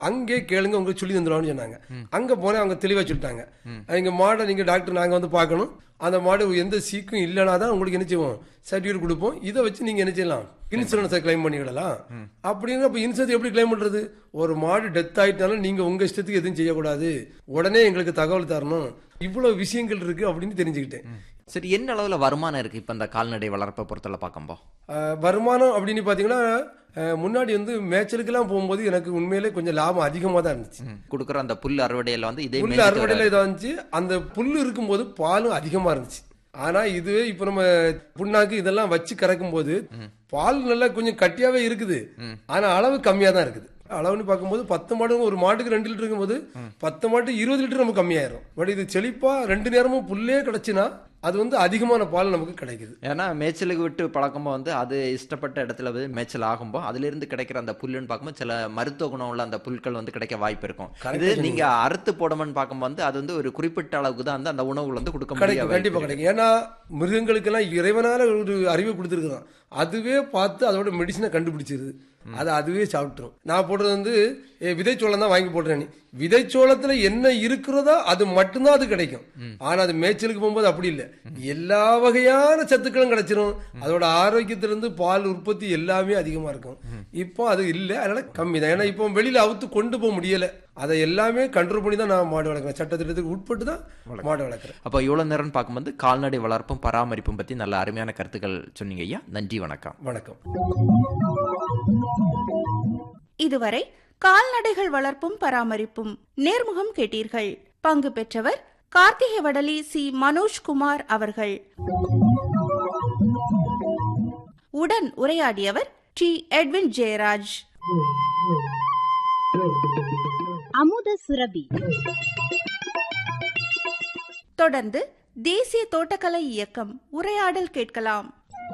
அங்கே கேளுங்க உங்களுக்கு சொல்லி தந்துடுவான்னு சொன்னாங்க அங்க போனேன் அவங்க தெளிவா சொல்லிட்டாங்க எங்க மாடை நீங்க டாக்டர் நாங்க வந்து பார்க்கணும் அந்த மாடு எந்த சீக்கும் இல்லைனா தான் உங்களுக்கு என்ன செய்வோம் சர்டிஃபிகேட் கொடுப்போம் இதை வச்சு நீங்க என்ன செய்யலாம் இன்சூரன்ஸை கிளைம் பண்ணிவிடலாம் அப்படின்னு அப்ப இன்சூரன்ஸ் எப்படி கிளைம் பண்றது ஒரு மாடு டெத் ஆயிட்டாலும் நீங்க உங்க இஷ்டத்துக்கு எதுவும் செய்யக்கூடாது உடனே எங்களுக்கு தகவல் தரணும் இவ்வளவு விஷயங்கள் இருக்கு அப்படின்னு தெரிஞ்சுக்கிட்டேன் சரி என்ன அளவுல வருமானம் இருக்கு இப்ப இந்த கால்நடை வளர்ப்பை பொறுத்தல பார்க்கும்போ அஹ், வருமானம் அப்படின்னு பாத்தீங்கன்னா அஹ், முன்னாடி வந்து மேய்ச்சலுக்கெல்லாம் போகும்போது எனக்கு உண்மையிலே கொஞ்சம் லாபம் அதிகமாக தான் இருந்துச்சு கொடுக்குற அந்த புல் அறுவடையில வந்து இதே புல்லு மேய்ஞ்சிட்டு அறுவடையில் இதாக இருந்துச்சு அந்த புல்லு இருக்கும்போது பாலும் அதிகமா இருந்துச்சு ஆனா இதுவே இப்ப நம்ம புண்ணாக்கு இதெல்லாம் வச்சு கறக்கும் போது பால் நல்லா கொஞ்சம் கட்டியாவே இருக்குது ஆனா அளவு கம்மியா தான் இருக்குது அளவுன்னு பார்க்கும்போது பத்து மாடு ஒரு மாட்டுக்கு ரெண்டு லிட்டர் இருக்கும்போது பத்து மாட்டு இருபது லிட்டர் நமக்கு கம்மியாயிரும் பட் இது செழிப்பா ரெண்டு நேரமும் புல்லே கிடைச்சுன்னா அது வந்து அதிகமான பால் நமக்கு கிடைக்குது ஏன்னா மேய்ச்சலுக்கு விட்டு பழக்கம்போ வந்து அது இஷ்டப்பட்ட இடத்துல வந்து மேய்ச்சல் ஆகும்போ அதுல இருந்து கிடைக்கிற அந்த புல்லுன்னு பார்க்கும்போது சில மருத்துவ குணம் உள்ள அந்த புல்கள் வந்து கிடைக்க வாய்ப்பு இருக்கும் இது நீங்க அறுத்து போடணும்னு பார்க்கும்போது வந்து அது வந்து ஒரு குறிப்பிட்ட அளவுக்கு தான் வந்து அந்த உணவுகள் வந்து கொடுக்க கிடைக்கும் முடியும் கண்டிப்பா கிடைக்கும் ஏன்னா மிருகங்களுக்கெல்லாம் இறைவனால ஒரு அறிவை கொடுத்துருக்குறான் அதுவே பார்த்து அதோட மெடிசனை கண்டுபிடிச்சிருது அதை அதுவே சாப்பிட்டுரும் நான் போடுறது வந்து ஏ, விதைச்சோளம் தான் வாங்கி போடுறேன் நீ விதைச்சோளத்துல என்ன இருக்கிறதோ அது மட்டும்தான் அது கிடைக்கும் ஆனா அது மேய்ச்சலுக்கு போகும்போது அப்படி இல்லை எல்லா வகையான சத்துக்களும் கிடைச்சிரும் அதோட ஆரோக்கியத்திலிருந்து பால் உற்பத்தி எல்லாமே அதிகமா இருக்கும் இப்போ அது இல்லை அதனால கம்மி தான் ஏன்னா இப்போ வெளியில அவுத்து கொண்டு போக முடியல அதை எல்லாமே கண்ட்ரோல் பண்ணி தான் நான் மாடு வளர்க்குறேன் சட்டத்திட்டத்துக்கு உட்பட்டு தான் மாடு வளர்க்குறேன் அப்போ இவ்வளவு நேரம் பார்க்கும்போது கால்நடை வளர்ப்பும் பராமரிப்பும் பத்தி நல்ல அருமையான கருத்துக்கள் சொன்னீங்க ஐயா நன்றி வணக்கம் வணக்கம் இதுவரை கால்நடைகள் வளர்ப்பும் பராமரிப்பும் நேர்முகம் கேட்டீர்கள் பங்கு பெற்றவர் கார்த்திகை வடலி சி மனோஜ்குமார் அவர்கள் உடன் உரையாடியவர் டி எட்வின் ஜெயராஜ் அமுத சுரபி தொடர்ந்து தேசிய தோட்டக்கலை இயக்கம் உரையாடல் கேட்கலாம்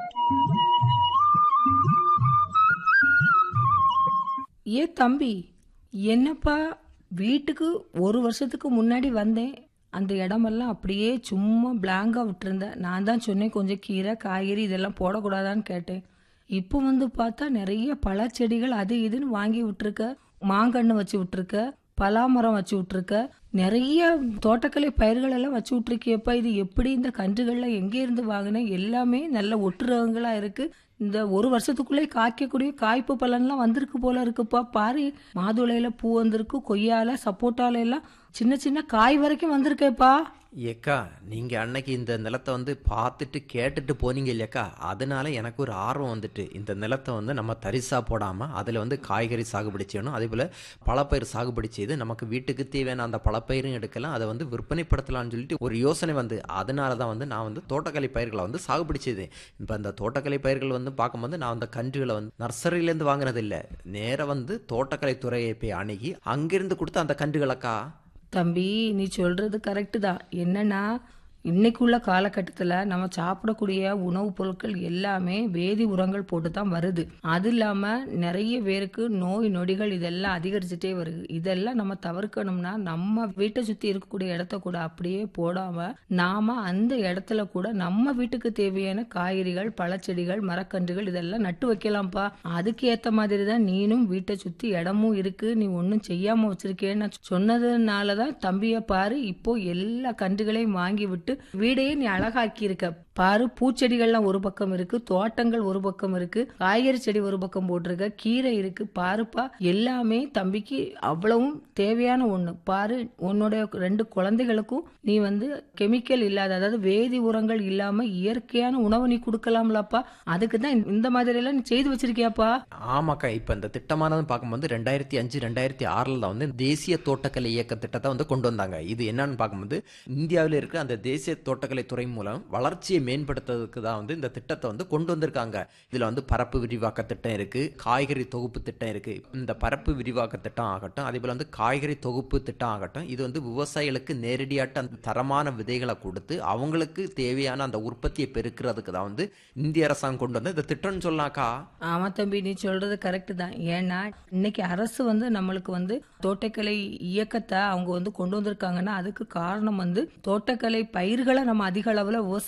ஏ தம்பி என்னப்பா வீட்டுக்கு ஒரு வருஷத்துக்கு முன்னாடி வந்தேன் அந்த இடமெல்லாம் அப்படியே சும்மா பிளாங்கா விட்டுருந்தேன் நான் தான் சொன்னேன் கொஞ்சம் கீரை காய்கறி இதெல்லாம் போடக்கூடாதான்னு கேட்டேன் இப்போ வந்து பார்த்தா நிறைய பழச்செடிகள் அது இதுன்னு வாங்கி விட்டுருக்க மாங்கன்று வச்சு விட்டுருக்க பலாமரம் வச்சு விட்டுருக்க நிறைய தோட்டக்கலை பயிர்கள் எல்லாம் வச்சு விட்டுருக்கியப்பா இது எப்படி இந்த கன்றுகள்லாம் எங்கே இருந்து வாங்கினேன் எல்லாமே நல்ல ஒட்டுரகங்களா இருக்கு இந்த ஒரு வருஷத்துக்குள்ளே காய்க்கக்கூடிய காய்ப்பு பலன்லாம் வந்திருக்கு போல இருக்குப்பா பாரு மாதுளையில பூ வந்திருக்கு கொய்யால சப்போட்டால எல்லாம் சின்ன சின்ன காய் வரைக்கும் வந்திருக்கேப்பா ஏக்கா நீங்க அன்னைக்கு இந்த நிலத்தை வந்து பார்த்துட்டு கேட்டுட்டு போனீங்க இல்லையாக்கா அதனால எனக்கு ஒரு ஆர்வம் வந்துட்டு இந்த நிலத்தை வந்து நம்ம தரிசா போடாம அதுல வந்து காய்கறி சாகுபடி செய்யணும் அதே போல பழப்பயிர் சாகுபடி செய்து நமக்கு வீட்டுக்கு தேவையான அந்த பழப்பயிரும் எடுக்கலாம் அதை வந்து விற்பனைப்படுத்தலாம்னு சொல்லிட்டு ஒரு யோசனை வந்து அதனால தான் வந்து நான் வந்து தோட்டக்கலை பயிர்களை வந்து சாகுபடி செய்தேன் இப்போ அந்த தோட்டக்கலை பயிர்கள் வந்து பார்க்கும்போது நான் அந்த கன்றுகளை வந்து நர்சரியிலேருந்து வாங்குறது இல்லை நேராக வந்து தோட்டக்கலை துறையை போய் அணுகி அங்கிருந்து கொடுத்த அந்த கன்றுகளக்கா தம்பி நீ சொல்றது கரெக்டு தான் என்னன்னா இன்னைக்குள்ள காலகட்டத்தில் நம்ம சாப்பிடக்கூடிய உணவுப் பொருட்கள் எல்லாமே வேதி உரங்கள் போட்டு தான் வருது அது இல்லாமல் நிறைய பேருக்கு நோய் நொடிகள் இதெல்லாம் அதிகரிச்சுட்டே வருது இதெல்லாம் நம்ம தவிர்க்கணும்னா நம்ம வீட்டை சுற்றி இருக்கக்கூடிய இடத்த கூட அப்படியே போடாமல் நாம அந்த இடத்துல கூட நம்ம வீட்டுக்கு தேவையான காய்கறிகள் பழச்செடிகள் மரக்கன்றுகள் இதெல்லாம் நட்டு வைக்கலாம்ப்பா அதுக்கு ஏற்ற மாதிரி தான் நீனும் வீட்டை சுற்றி இடமும் இருக்கு நீ ஒன்றும் செய்யாமல் வச்சிருக்கேன்னு சொன்னதுனால தான் தம்பியை பாரு இப்போ எல்லா கன்றுகளையும் வாங்கி விட்டு வீடையே நீ அழகாக்கி இருக்க பாரு பூச்செடிகள்லாம் ஒரு பக்கம் இருக்கு தோட்டங்கள் ஒரு பக்கம் இருக்கு காய்கறி செடி ஒரு பக்கம் போட்டிருக்க கீரை இருக்கு பாருப்பா எல்லாமே தம்பிக்கு அவ்வளவும் தேவையான ஒண்ணு பாரு உன்னுடைய ரெண்டு குழந்தைகளுக்கும் நீ வந்து கெமிக்கல் இல்லாத அதாவது வேதி உரங்கள் இல்லாம இயற்கையான உணவு நீ கொடுக்கலாம்லப்பா அதுக்கு தான் இந்த மாதிரி எல்லாம் நீ செய்து வச்சிருக்கியாப்பா ஆமாக்கா இப்போ இந்த திட்டமானது பார்க்கும்போது ரெண்டாயிரத்தி அஞ்சு ரெண்டாயிரத்தி ஆறில் தான் வந்து தேசிய தோட்டக்கலை இயக்க திட்டத்தை வந்து கொண்டு வந்தாங்க இது என்னன்னு பார்க்கும்போது இந்தியாவில் இருக்கிற அந்த தேசிய தோட்டக்கலை துறை மூலம் வளர்ச்சியை மேம்படுத்துறதுக்கு தான் வந்து இந்த திட்டத்தை வந்து கொண்டு வந்திருக்காங்க இதில் வந்து பரப்பு விரிவாக்க திட்டம் இருக்கு காய்கறி தொகுப்பு திட்டம் இருக்கு இந்த பரப்பு விரிவாக்க திட்டம் ஆகட்டும் அதே போல் வந்து காய்கறி தொகுப்பு திட்டம் ஆகட்டும் இது வந்து விவசாயிகளுக்கு நேரடியாட்ட அந்த தரமான விதைகளை கொடுத்து அவங்களுக்கு தேவையான அந்த உற்பத்தியை பெருக்கிறதுக்கு தான் வந்து இந்திய அரசாங்கம் கொண்டு வந்து இந்த திட்டம்னு சொல்லலாம்க்கா ஆமா தம்பி நீ சொல்றது கரெக்ட் தான் ஏன்னா இன்னைக்கு அரசு வந்து நம்மளுக்கு வந்து தோட்டக்கலை இயக்கத்தை அவங்க வந்து கொண்டு வந்திருக்காங்கன்னா அதுக்கு காரணம் வந்து தோட்டக்கலை பயிர்களை நம்ம அதிக அளவுல விவசாயிகள் உற்பத்தி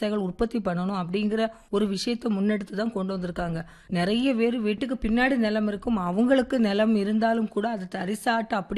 உற்பத்தி பண்ணணும் அப்படிங்கிற ஒரு விஷயத்தை முன்னெடுத்து தான் கொண்டு வந்திருக்காங்க நிறைய பேர் வீட்டுக்கு பின்னாடி நிலம் இருக்கும் அவங்களுக்கு நிலம் இருந்தாலும் கூட அதை தரிசாட்டு அப்படி